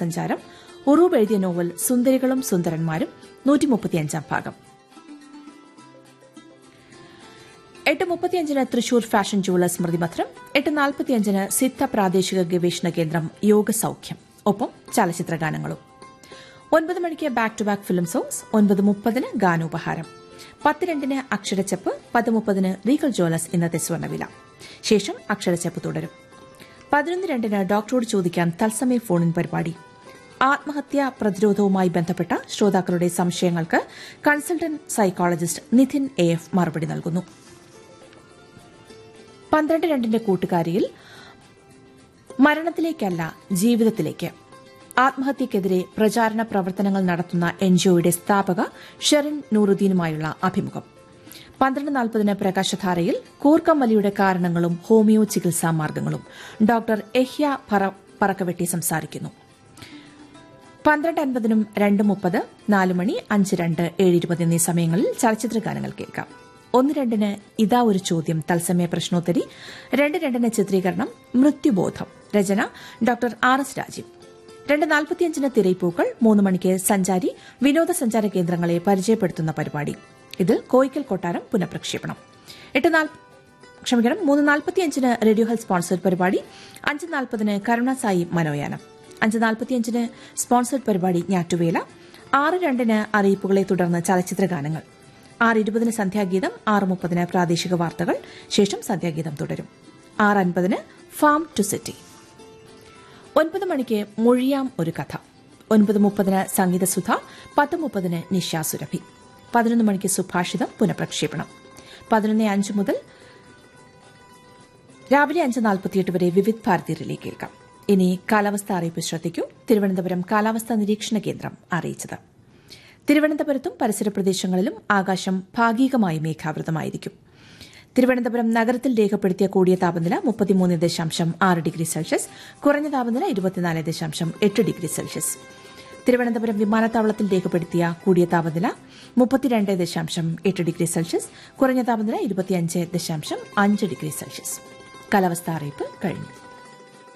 സഞ്ചാരം ഉറൂബ് എഴുതിയ നോവൽ സുന്ദരികളും സുന്ദരന്മാരും നൂറ്റി മുപ്പത്തിയഞ്ചാം ഭാഗം എട്ട് മുപ്പത്തിയഞ്ചിന് തൃശൂർ ഫാഷൻ ജുവലേഴ്സ് സ്മൃതിപത്രം എട്ട് നാൽപ്പത്തിയഞ്ചിന് സിദ്ധ പ്രാദേശിക ഗവേഷണ കേന്ദ്രം യോഗ സൌഖ്യം ഒപ്പം ചലച്ചിത്ര ഗാനങ്ങളും ഒൻപത് മണിക്ക് back to back film songs ഒൻപത് മുപ്പതിന് ഗാനോപഹാരം പത്ത് രണ്ടിന് അക്ഷരച്ചെപ്പ് പത്ത് മുപ്പതിന് റീഗൽ ജോലസ് ഇന്നത്തെ സ്വർണ്ണവില ശേഷം അക്ഷരച്ചെപ്പ് തുടരും പതിനൊന്ന് രണ്ടിന് ഡോക്ടറോട് ചോദിക്കാൻ തത്സമയ ഫോണിൻ പരിപാടി ആത്മഹത്യാ പ്രതിരോധവുമായി ബന്ധപ്പെട്ട ശ്രോതാക്കളുടെ സംശയങ്ങൾക്ക് consultant psychologist Nithin A F മറുപടി നൽകുന്നു പന്ത്രണ്ട് രണ്ടിന്റെ കൂട്ടുകാരിയിൽ മരണത്തിലേക്കല്ല ജീവിതത്തിലേക്ക് ആത്മഹത്യക്കെതിരെ പ്രചാരണ പ്രവർത്തനങ്ങൾ നടത്തുന്ന എൻജിഒയുടെ സ്ഥാപക ഷെറിൻ നൂറുദ്ദീനുമായുള്ള അഭിമുഖം പന്ത്രണ്ട് നാൽപ്പതിന് പ്രകാശധാരയിൽ കൂർക്കം വലിയുടെ കാരണങ്ങളും ഹോമിയോ ചികിത്സാ മാർഗങ്ങളും ഡോക്ടർ എഹ്യ പറ- പറക്കവെട്ടി സംസാരിക്കുന്നു പന്ത്രണ്ട് അൻപതിനും രണ്ട് മുപ്പത് നാല് മണി അഞ്ച് രണ്ട് ഏഴ് ഇരുപത് എന്നീ സമയങ്ങളിൽ ചലച്ചിത്ര ഗാനങ്ങൾ കേൾക്കാം ഒന്ന് രണ്ടിന് ഇതാ ഒരു ചോദ്യം തത്സമയ പ്രശ്നോത്തരി രണ്ട് രണ്ടിന് ചിത്രീകരണം മൃത്യുബോധം രചന ഡോക്ടർ ആർ എസ് രാജീവ് രണ്ട് നാൽപ്പത്തിയഞ്ചിന് തിരയിപ്പൂക്കൾ മൂന്ന് മണിക്ക് സഞ്ചാരി വിനോദസഞ്ചാര കേന്ദ്രങ്ങളെ പരിചയപ്പെടുത്തുന്ന പരിപാടി ഇതിൽ കോയിക്കൽ കൊട്ടാരം പുനഃപ്രക്ഷേപണം എട്ട് നാല് ക്ഷമിക്കണം മൂന്ന് നാൽപ്പത്തിയഞ്ചിന് റേഡിയോ ഹെൽത്ത് സ്പോൺസർഡ് പരിപാടി അഞ്ച് നാൽപ്പതിന് കരുണാസായി മനോയാനം അഞ്ച് നാൽപ്പത്തിയഞ്ചിന് സ്പോൺസർഡ് പരിപാടി ഞാറ്റുവേല ആറ് രണ്ടിന് അറിയിപ്പുകളെ തുടർന്ന് ചലച്ചിത്ര ഗാനങ്ങൾ ആറ് ഇരുപതിന് സന്ധ്യാഗീതം ആറ് മുപ്പതിന് പ്രാദേശിക വാർത്തകൾ ശേഷം സന്ധ്യാഗീതം തുടരും ആറ് അൻപതിന് ഫാം ടു സിറ്റി ഒൻപത് മണിക്ക് മൊഴിയാം ഒരു കഥ ഒൻപത് മുപ്പതിന് സംഗീതസുധ പത്ത് മുപ്പതിന് നിശാസുരഭി പതിനൊന്ന് മണിക്ക് സുഭാഷിതം പുനഃപ്രക്ഷേപണം പതിനൊന്ന് അഞ്ച് മുതൽ രാവിലെ അഞ്ച് നാൽപ്പത്തിയെട്ട് വരെ വിവിധ് ഭാരതി റിലേ കേൾക്കാം ഇനി കാലാവസ്ഥ അറിയിപ്പ് ശ്രദ്ധിക്കൂ തിരുവനന്തപുരം കാലാവസ്ഥാ നിരീക്ഷണ കേന്ദ്രം അറിയിച്ചത് തിരുവനന്തപുരത്തും പരിസര പ്രദേശങ്ങളിലും ആകാശം ഭാഗികമായി മേഘാവൃതമായിരിക്കും തിരുവനന്തപുരം നഗരത്തിൽ രേഖപ്പെടുത്തിയ കൂടിയ താപനില മുപ്പത്തിമൂന്ന് ദശാംശം ആറ് ഡിഗ്രി സെൽഷ്യസ് കുറഞ്ഞ താപനില ഇരുപത്തിനാല് ദശാംശം എട്ട് ഡിഗ്രി സെൽഷ്യസ് തിരുവനന്തപുരം വിമാനത്താവളത്തിൽ രേഖപ്പെടുത്തിയ കൂടിയ താപനില മുപ്പത്തിരണ്ട് ദശാംശം എട്ട് ഡിഗ്രി സെൽഷ്യസ് കുറഞ്ഞ താപനില ഇരുപത്തിയഞ്ച് ദശാംശം അഞ്ച് ഡിഗ്രി സെൽഷ്യസ് കാലാവസ്ഥാ അറിയിപ്പ് കഴിഞ്ഞു